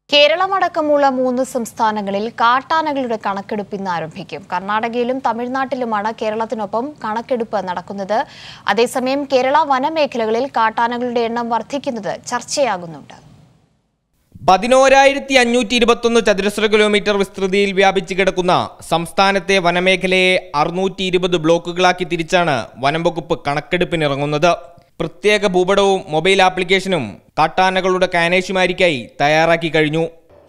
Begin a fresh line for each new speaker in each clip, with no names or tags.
കേരളമടക്കമുള്ള മൂന്ന് സംസ്ഥാനങ്ങളിൽ കാട്ടാനകളുടെ കണക്കെടുപ്പ് ഇന്ന് ആരംഭിക്കും കർണാടകയിലും തമിഴ്നാട്ടിലുമാണ് കേരളത്തിനൊപ്പം കണക്കെടുപ്പ് നടക്കുന്നത് അതേസമയം കേരള വനമേഖലകളിൽ കാട്ടാനകളുടെ എണ്ണം വർദ്ധിക്കുന്നത് ചർച്ചയാകുന്നുണ്ട്
പതിനോരായിരത്തി അഞ്ഞൂറ്റി ഇരുപത്തൊന്ന് ചതുരശ്ര കിലോമീറ്റർ വിസ്തൃതിയിൽ വ്യാപിച്ചു കിടക്കുന്ന സംസ്ഥാനത്തെ വനമേഖലയെ അറുന്നൂറ്റി ഇരുപത് ബ്ലോക്കുകളാക്കി തിരിച്ചാണ് വനം വകുപ്പ് കണക്കെടുപ്പിനിറങ്ങുന്നത് പ്രത്യേക ഭൂപടവും മൊബൈൽ ആപ്ലിക്കേഷനും കാട്ടാനകളുടെ കാനേഷുമാരിക്കായി തയ്യാറാക്കി കഴിഞ്ഞു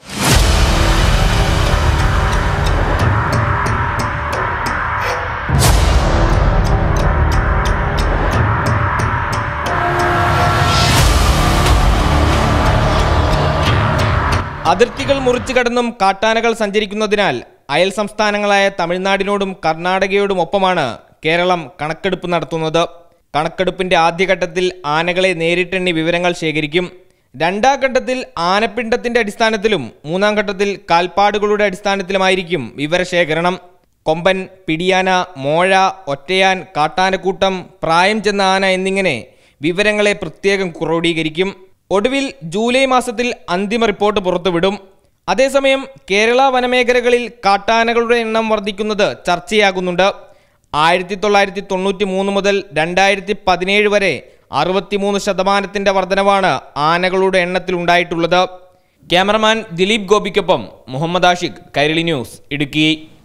അതിർത്തികൾ മുറിച്ചു കടന്നും കാട്ടാനകൾ സഞ്ചരിക്കുന്നതിനാൽ അയൽ സംസ്ഥാനങ്ങളായ തമിഴ്നാടിനോടും കർണാടകയോടും ഒപ്പമാണ് കേരളം കണക്കെടുപ്പ് നടത്തുന്നത് കണക്കെടുപ്പിന്റെ ആദ്യഘട്ടത്തിൽ ആനകളെ നേരിട്ടെണ്ണി വിവരങ്ങൾ ശേഖരിക്കും രണ്ടാം ഘട്ടത്തിൽ ആനപ്പിണ്ടത്തിന്റെ അടിസ്ഥാനത്തിലും മൂന്നാം ഘട്ടത്തിൽ കാൽപ്പാടുകളുടെ അടിസ്ഥാനത്തിലുമായിരിക്കും വിവരശേഖരണം കൊമ്പൻ പിടിയാന മോഴ ഒറ്റയാൻ കാട്ടാനക്കൂട്ടം പ്രായം ചെന്ന ആന എന്നിങ്ങനെ വിവരങ്ങളെ പ്രത്യേകം ക്രോഡീകരിക്കും ഒടുവിൽ ജൂലൈ മാസത്തിൽ അന്തിമ റിപ്പോർട്ട് പുറത്തുവിടും അതേസമയം കേരള വനമേഖലകളിൽ കാട്ടാനകളുടെ എണ്ണം വർദ്ധിക്കുന്നത് ചർച്ചയാകുന്നുണ്ട് ആയിരത്തി തൊള്ളായിരത്തി തൊണ്ണൂറ്റി മൂന്ന് മുതൽ രണ്ടായിരത്തി പതിനേഴ് വരെ അറുപത്തിമൂന്ന് ശതമാനത്തിന്റെ വർധനവാണ് ആനകളുടെ എണ്ണത്തിൽ ഉണ്ടായിട്ടുള്ളത് ക്യാമറമാൻ ദിലീപ് ഗോപിക്കൊപ്പം മുഹമ്മദ് ആഷിഖ് കൈരളി ന്യൂസ് ഇടുക്കി